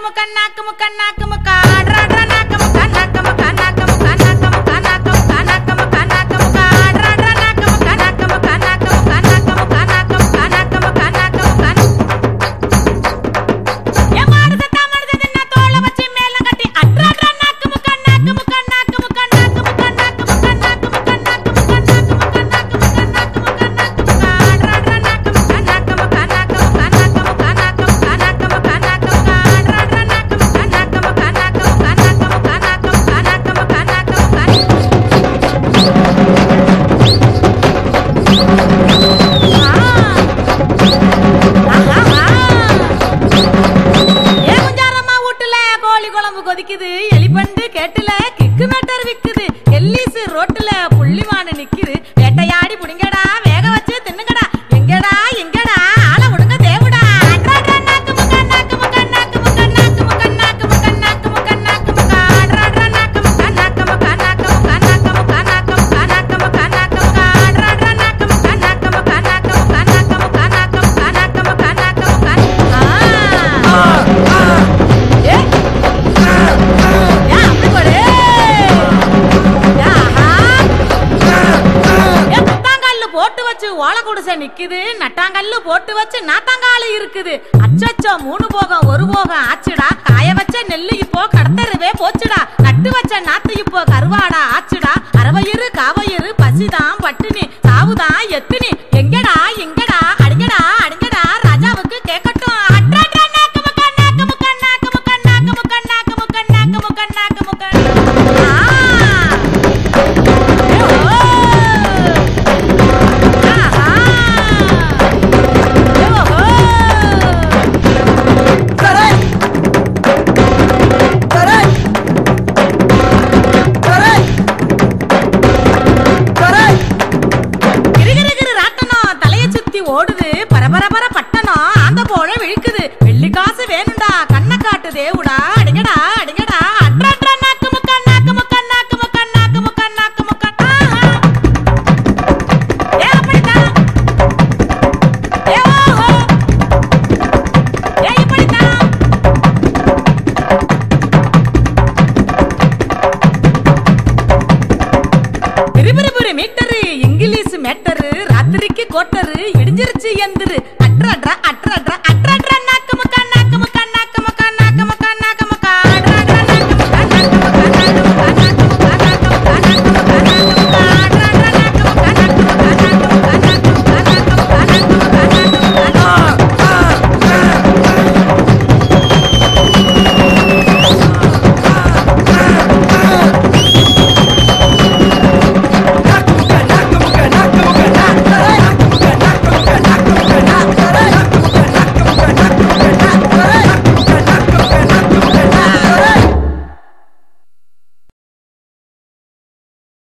முக்க நாக்கு முக்க நாக்கு முக்க ஆட்ரா ஆட்ரா நாக்கு முக்க நாக்கு முக்க நாக்கு முக்க நாக்கு முக்க நாக்கு முக்க நாக்கு முக்க நாக்கு முக்க ஆட்ரா ஆட்ரா நாக்கு முக்க நாக்கு முக்க நாக்கு முக்க நாக்கு முக்க நாக்கு முக்க நாக்கு முக்க நாக்கு முக்க ஏ மாடு சத்தா மாடு சத்தா தோள வச்சு மேல கட்டி அட்ரா அட்ரா நாக்கு முக்க நாக்கு முக்க நாக்கு முக்க நாக்கு முக்க நாக்கு முக்க நாக்கு முக்க நாக்கு முக்க நாக்கு முக்க நாக்கு முக்க நாக்கு முக்க நாக்கு முக்க ஆட்ரா ஆட்ரா நாக்கு முக்க நாக்கு முக்க நாக்கு முக்க நாக்கு முக்க நாக்கு முக்க நாக்கு முக்க நாக்கு முக்க ஆட்ரா ஆட்ரா நாக்கு முக்க நாக்கு முக்க நாக்கு முக்க நாக்கு முக்க நாக்கு முக்க நாக்கு முக்க நாக்கு முக்க ஏ குஞ்சாரம்மா வீட்டுல கோழி குழம்பு கொதிக்குது எலிபண்டு கேட்டுல கிக்கு மேட்டர் விக்குது எல்லீசு ரோட்டுல புள்ளிமானு நிக்குது வேட்டையாடி புடிங்கடா வேக வச்சு தின்னுங்கடா எங்கடா எங்கடா ஆள விடுங்க தேவுடா அட்ரா, அட்ரா, நாக்கு முக்க, நாக்கு முக்க, நாக்கு முக்க, நாக்கு முக்க, நாக்கு முக்க, நாக்கு முக்க, நாக்கு முக்க, அட்ரா, அட்ரா, நாக்கு முக்க, நாக்கு முக்க, நாக்கு முக்க, நாக்கு முக்க, நாக்கு முக்க, நாக்கு முக்க, நாக்கு முக்க, அட்ரா, அட்ரா, நாக்கு முக்க, நாக்கு முக்க, நாக்கு முக்க, நாக்கு முக்க, நாக்கு முக்க, நாக்கு முக்க, நாக்கு முக்க. ஆ. ஏ. ஏன் அப்படி போடு? ஏ, ஆஹா. ஏ, குத்தாங்கல்லு போட்டு வச்சு ஓலை குடிசை நிக்குது நட்டாங்கல்லு போட்டு வச்சு நாத்தாங்காலு இருக்குது அச்சச்சோ மூணு போகம் ஒரு போகம் ஆச்சுடா காய வச்ச நெல்லு இப்போ கடத்தருவே போச்சுடா நட்டு வச்ச நாத்து இப்போ கருவாடா ஆச்சுடா அரவயிறு காவயிறு பசிதான் பட்டினி சாவுதான் எத்தினி எங்கடா எங்கடா அடிங்கடா அடிங்கடா ராஜாவுக்கு கேட்கட்டும் அட்ரா, அட்ரா, நாக்கு முக்க, நாக்கு முக்க, நாக்கு முக்க, நாக்கு முக்க, நாக்கு முக்க, நாக்கு முக்க, நாக்கு முக்க. ஆ. ஏ, ஓ. ஆஹா. ஏ, ஓஹோ. Correct! Correct! Correct! Correct! கிறுகிறுகிறு ராட்டனம் தலைய சுத்தி ஓடுது பரபரபர பட்டணம் ஆந்த போல விழிக்குது வெள்ளி காசு வேணும்டா கண்ணை காட்டு தேவுடா அடிங்கடா அடிங்கடா அட்ரா அட்ரா நாக்கு முக்க நாக்கு முக்க நாக்கு முக்க நாக்கு முக்க நாக்கு முக்க ஆஹா. ஏ அப்படித்தான் ஏ ஓஹோ ஏ இப்படித்தான் பிரிபிரிபிரி மீட்டரு இங்கிலீஷ் மேட்டரு ராத்திரிக்கு கோட்டரு இடிஞ்சிருச்சு எந்திரு அட்ரா அட்ரா அட்ரா அட்ரா